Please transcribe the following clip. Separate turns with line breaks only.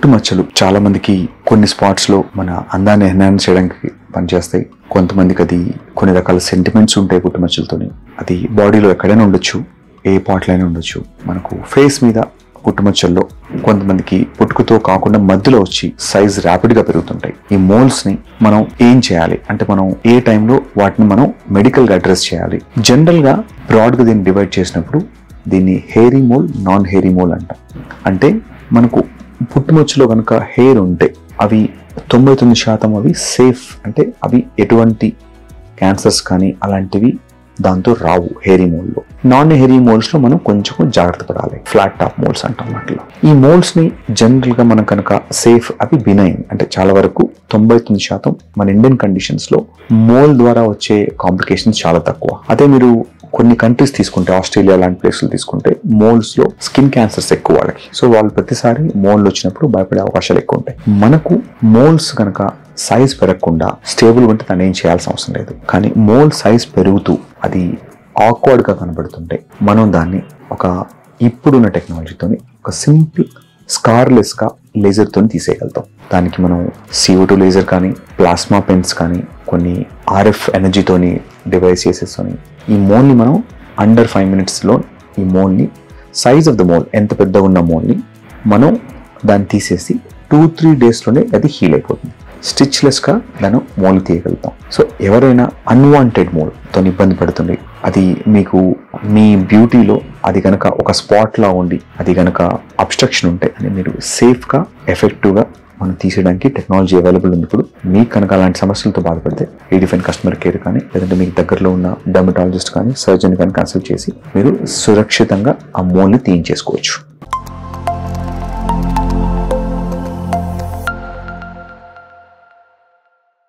పుట్టుమచ్చలు చాలా మందికి కొన్ని స్పాట్స్ లో మన అందాన్ని ఎన్హాన్స్ చేయడానికి పనిచేస్తాయి కొంతమందికి అది కొన్ని రకాల సెంటిమెంట్స్ ఉంటాయి పుట్టుమచ్చలతోని అది బాడీలో ఎక్కడైనా ఉండొచ్చు ఏ పార్ట్లైనా ఉండొచ్చు మనకు ఫేస్ మీద పుట్టుమచ్చల్లో కొంతమందికి పుట్టుకతో కాకుండా మధ్యలో వచ్చి సైజ్ ర్యాపిడ్ గా పెరుగుతుంటాయి ఈ మోల్స్ ని మనం ఏం చేయాలి అంటే మనం ఏ టైంలో వాటిని మనం మెడికల్ గా అడ్రస్ చేయాలి జనరల్ గా బ్రాడ్ గా దీన్ని డివైడ్ చేసినప్పుడు దీన్ని hairy mole non hairy mole అంటాం అంటే మనకు పుట్టుమచ్చలో కనుక హెయిర్ ఉంటే అవి తొంభై తొమ్మిది శాతం అవి సేఫ్ అంటే అవి ఎటువంటి క్యాన్సర్స్ కానీ అలాంటివి దాంతో రావు హెయిరీ మోల్లో నాన్ హెయిరీ మోల్స్ లో మనం కొంచెం జాగ్రత్త పడాలి ఫ్లాట్ టాప్ మోల్స్ అంటాం వాటిలో ఈ మోల్స్ ని జనరల్ గా మనం కనుక సేఫ్ అవి బినైన్ అంటే చాలా వరకు తొంభై తొమ్మిది శాతం మన ఇండియన్ కండిషన్స్ లో మోల్ ద్వారా వచ్చే కాంప్లికేషన్స్ చాలా తక్కువ అదే మీరు కొన్ని కంట్రీస్ తీసుకుంటే ఆస్ట్రేలియా లాంటి ప్లేసులు తీసుకుంటే మోల్స్ లో స్కిన్ క్యాన్సర్స్ ఎక్కువ వాళ్ళకి సో వాళ్ళు ప్రతిసారి మోల్ వచ్చినప్పుడు భయపడే అవకాశాలు ఎక్కువ ఉంటాయి మనకు మోల్స్ కనుక సైజ్ పెరగకుండా స్టేబుల్ ఉంటే దాన్ని ఏం చేయాల్సిన అవసరం లేదు కానీ మోల్ సైజ్ పెరుగుతూ అది awkward గా కనబడుతుంటే మనం దాన్ని ఒక ఇప్పుడున్న టెక్నాలజీతోని ఒక సింపుల్ స్కార్లెస్గా లేజర్తో తీసేయగలుగుతాం దానికి మనం సిఓ టూ లేజర్ కానీ ప్లాస్మా పెన్స్ కానీ కొన్ని ఆర్ఎఫ్ ఎనర్జీతోని డివైస్ చేసేస్తోని ఈ మోల్ని మనం అండర్ ఫైవ్ మినిట్స్లో ఈ మోల్ని సైజ్ ఆఫ్ ద మోల్ ఎంత పెద్దగా ఉన్న మోల్ని మనం దాన్ని తీసేసి టూ త్రీ డేస్లోనే అది హీల్ అయిపోతుంది స్టిచ్లెస్గా దాన్ని మోల్ తీయగలుగుతాం సో ఎవరైనా అన్వాంటెడ్ మోల్తో ఇబ్బంది పడుతుంది అది మీకు మీ బ్యూటీలో అది కనుక ఒక స్పాట్లా ఉండి అది కనుక అబ్స్ట్రక్షన్ ఉంటే అని మీరు సేఫ్గా ఎఫెక్టివ్గా మనం తీసేయడానికి టెక్నాలజీ అవైలబుల్ ఉంది ఇప్పుడు మీకు కనుక అలాంటి సమస్యలతో బాధపడితే ఈ డిఫెంట్ కస్టమర్ కేర్ కానీ లేదంటే మీకు దగ్గరలో ఉన్న డర్మటాలజిస్ట్ కానీ సర్జన్ కానీ కన్సల్ట్ చేసి మీరు సురక్షితంగా ఆ మోల్ని తీయించేసుకోవచ్చు